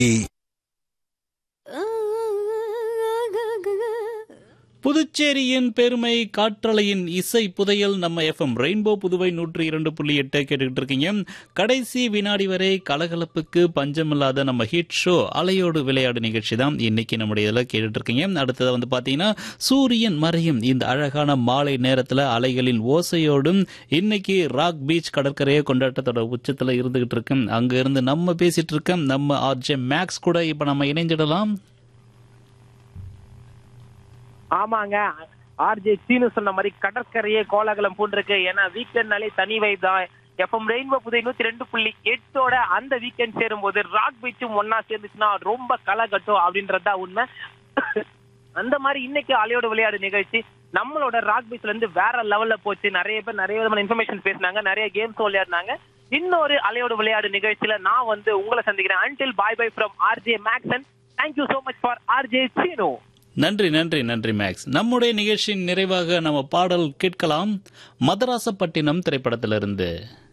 புதுச்சேரியின் பெருமை காற்றலையின் இசை புதையல் நம்ம எஃப்எம் ரெயின்போ புதுவை நூற்றி இரண்டு புள்ளி எட்டு கேட்டுக்கிட்டு இருக்கீங்க கடைசி வினாடி வரை கலகலப்புக்கு பஞ்சமில்லாத நம்ம ஹிட் ஷோ அலையோடு விளையாடு நிகழ்ச்சி தான் இன்னைக்கு நம்முடைய இதில் கேட்டுட்டு இருக்கீங்க அடுத்தது வந்து பார்த்தீங்கன்னா சூரியன் மறையும் இந்த அழகான மாலை நேரத்தில் அலைகளின் ஓசையோடும் இன்னைக்கு ராக் பீச் கடற்கரையை கொண்டாட்டத்தோட உச்சத்தில் இருந்துகிட்டு இருக்கு அங்க இருந்து நம்ம பேசிட்டு இருக்கோம் நம்ம ஆர்ஜே மேக்ஸ் கூட இப்போ நம்ம இணைஞ்சிடலாம் ஆமாங்க ஆர்ஜே சீனு சொன்ன மாதிரி கடற்கரையே கோலாகலம் பூண்டிருக்கு ஏன்னா வீக்கெண்ட்னாலே தனி வைப் தான் எஃப்எம் ரெயின்போ புதை நூத்தி ரெண்டு புள்ளி எட்டோட அந்த வீக்கெண்ட் சேரும்போது ராக் பீச்சும் ஒன்னா சேர்ந்துச்சுன்னா ரொம்ப களை கட்டும் அப்படின்றதா உண்மை அந்த மாதிரி இன்னைக்கு அலையோட விளையாடு நிகழ்ச்சி நம்மளோட ராக் பீச்ல இருந்து வேற லெவல்ல போச்சு நிறைய பேர் நிறைய விதமான இன்ஃபர்மேஷன் பேசினாங்க நிறைய கேம்ஸ் விளையாடினாங்க இன்னொரு அலையோட விளையாடு நிகழ்ச்சியில நான் வந்து உங்களை சந்திக்கிறேன் until bye bye from RJ Maxon thank you so much for RJ Seenu நன்றி நன்றி நன்றி மேக்ஸ் நம்முடைய நிகழ்ச்சியின் நிறைவாக நம்ம பாடல் கேட்கலாம் மதராசப்பட்டினம் திரைப்படத்திலிருந்து